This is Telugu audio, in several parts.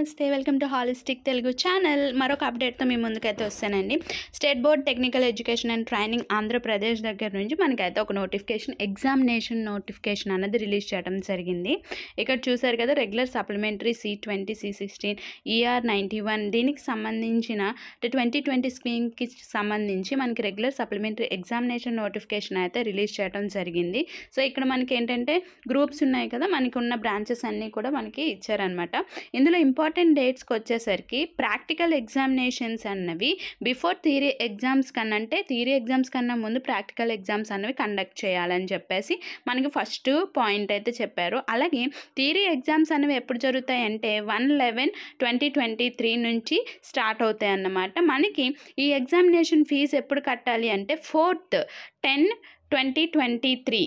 నమస్తే welcome to holistic Telugu channel మరొక అప్డేట్తో మీ ముందుకైతే వస్తానండి state board technical education and training Andhra Pradesh దగ్గర నుంచి మనకైతే ఒక నోటిఫికేషన్ ఎగ్జామినేషన్ నోటిఫికేషన్ అనేది రిలీజ్ చేయడం జరిగింది ఇక్కడ చూసారు కదా regular supplementary C twenty C sixteen ER ninety one దీనికి సంబంధించిన ట్వంటీ ట్వంటీ స్కీమ్కి సంబంధించి మనకి రెగ్యులర్ సప్లిమెంటరీ ఎగ్జామినేషన్ నోటిఫికేషన్ అయితే రిలీజ్ చేయడం జరిగింది సో ఇక్కడ మనకి ఏంటంటే గ్రూప్స్ ఉన్నాయి కదా మనకి ఉన్న బ్రాంచెస్ అన్నీ కూడా మనకి ఇచ్చారనమాట ఇందులో ఇంపార్టెంట్ డేట్స్కి వచ్చేసరికి ప్రాక్టికల్ ఎగ్జామినేషన్స్ అన్నవి బిఫోర్ థియరీ ఎగ్జామ్స్ కన్నా అంటే థియరీ ఎగ్జామ్స్ కన్నా ముందు ప్రాక్టికల్ ఎగ్జామ్స్ అనేవి కండక్ట్ చేయాలని చెప్పేసి మనకి ఫస్ట్ పాయింట్ అయితే చెప్పారు అలాగే థియరీ ఎగ్జామ్స్ అనేవి ఎప్పుడు జరుగుతాయి అంటే one eleven twenty twenty three నుంచి స్టార్ట్ అవుతాయి అన్నమాట మనకి ఈ ఎగ్జామినేషన్ ఫీజు ఎప్పుడు కట్టాలి అంటే fourth ten twenty twenty three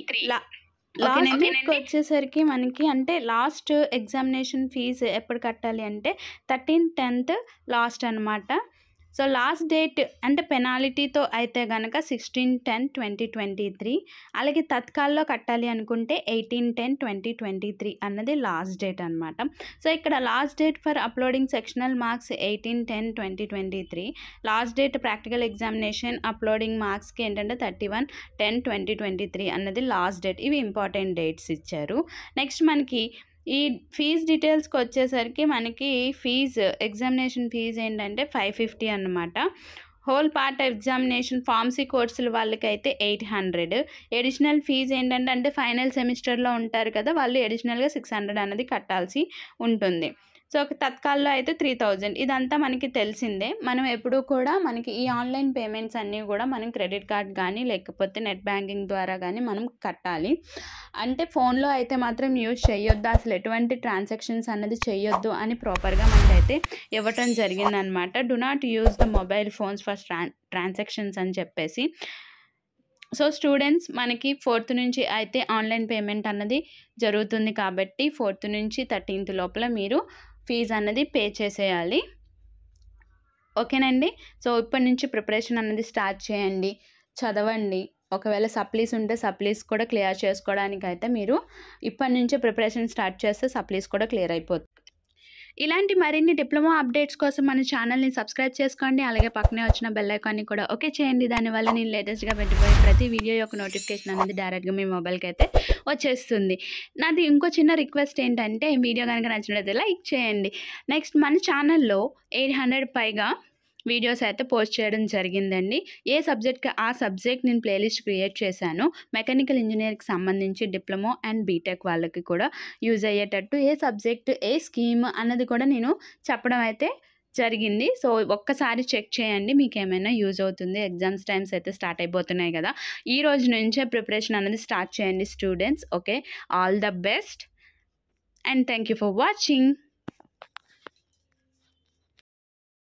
last వచ్చేసరికి మనకి అంటే లాస్ట్ ఎగ్జామినేషన్ ఫీజు ఎప్పుడు కట్టాలి అంటే థర్టీన్ టెన్త్ లాస్ట్ అనమాట సో లాస్ట్ డేట్ అంటే పెనాలిటీతో అయితే కనుక sixteen ten twenty twenty three అలాగే తత్కాల్లో కట్టాలి అనుకుంటే eighteen ten twenty twenty three అన్నది లాస్ట్ డేట్ అనమాట సో ఇక్కడ last date for uploading sectional marks eighteen ten twenty twenty three last date practical examination uploading మార్క్స్కి ఏంటంటే thirty one ten twenty twenty three అన్నది లాస్ట్ డేట్ ఇవి ఇంపార్టెంట్ డేట్స్ ఇచ్చారు నెక్స్ట్ మనకి ఈ ఫీజ్ డీటెయిల్స్కి వచ్చేసరికి మనకి ఫీజు ఎగ్జామినేషన్ ఫీజు ఏంటంటే ఫైవ్ ఫిఫ్టీ అనమాట హోల్ పార్ట్ ఎగ్జామినేషన్ ఫార్మసీ కోర్సుల వాళ్ళకైతే ఎయిట్ హండ్రెడ్ ఎడిషనల్ ఫీజు ఏంటంటే అంటే ఫైనల్ సెమిస్టర్లో ఉంటారు కదా వాళ్ళు ఎడిషనల్గా సిక్స్ హండ్రెడ్ అనేది కట్టాల్సి ఉంటుంది సో ఒక తత్కాల్లో అయితే త్రీ థౌజండ్ ఇదంతా మనకి తెలిసిందే మనం ఎప్పుడూ కూడా మనకి ఈ ఆన్లైన్ పేమెంట్స్ అన్నీ కూడా మనం క్రెడిట్ కార్డ్ కానీ లేకపోతే నెట్ బ్యాంకింగ్ ద్వారా కానీ మనం కట్టాలి అంటే ఫోన్లో అయితే మాత్రం యూజ్ చేయొద్దు అసలు ఎటువంటి ట్రాన్సాక్షన్స్ అన్నది చేయొద్దు అని ప్రాపర్గా మనకైతే ఇవ్వటం జరిగిందనమాట do not use the mobile phones for trans transactions అని చెప్పేసి సో స్టూడెంట్స్ మనకి ఫోర్త్ నుంచి అయితే ఆన్లైన్ పేమెంట్ అన్నది జరుగుతుంది కాబట్టి ఫోర్త్ నుంచి థర్టీన్త్ లోపల మీరు ఫీజు అన్నది పే చేసేయాలి ఓకేనండి సో ఇప్పటి నుంచి ప్రిపరేషన్ అన్నది స్టార్ట్ చేయండి చదవండి ఒకవేళ సప్లీస్ ఉంటే సప్లీస్ కూడా క్లియర్ చేసుకోవడానికి అయితే మీరు ఇప్పటి నుంచే ప్రిపరేషన్ స్టార్ట్ చేస్తే సప్లీస్ కూడా క్లియర్ అయిపోతుంది ఇలాంటి మరిన్ని డిప్లొమా అప్డేట్స్ కోసం మన ఛానల్ని సబ్స్క్రైబ్ చేసుకోండి అలాగే పక్కనే వచ్చిన బెల్ ఐకాన్ని కూడా ఓకే చేయండి దానివల్ల నేను లేటెస్ట్గా పెట్టిపోయే ప్రతి వీడియో యొక్క నోటిఫికేషన్ అనేది డైరెక్ట్గా మీ మొబైల్కి అయితే వచ్చేస్తుంది నాది ఇంకో చిన్న రిక్వెస్ట్ ఏంటంటే వీడియో కనుక నచ్చినట్లయితే లైక్ చేయండి నెక్స్ట్ మన ఛానల్లో ఎయిట్ హండ్రెడ్ పైగా వీడియోస్ అయితే పోస్ట్ చేయడం జరిగిందండి ఏ సబ్జెక్ట్కి ఆ సబ్జెక్ట్ నేను ప్లేలిస్ట్ క్రియేట్ చేశాను మెకానికల్ ఇంజనీరింగ్కి సంబంధించి డిప్లొమా అండ్ బీటెక్ వాళ్ళకి కూడా యూజ్ అయ్యేటట్టు ఏ సబ్జెక్ట్ ఏ స్కీమ్ అన్నది కూడా నేను చెప్పడం అయితే జరిగింది సో ఒక్కసారి చెక్ చేయండి మీకు ఏమైనా యూజ్ అవుతుంది ఎగ్జామ్స్ టైమ్స్ అయితే స్టార్ట్ అయిపోతున్నాయి కదా ఈ రోజు నుంచే ప్రిపరేషన్ అనేది స్టార్ట్ చేయండి students okay all the best and thank you for watching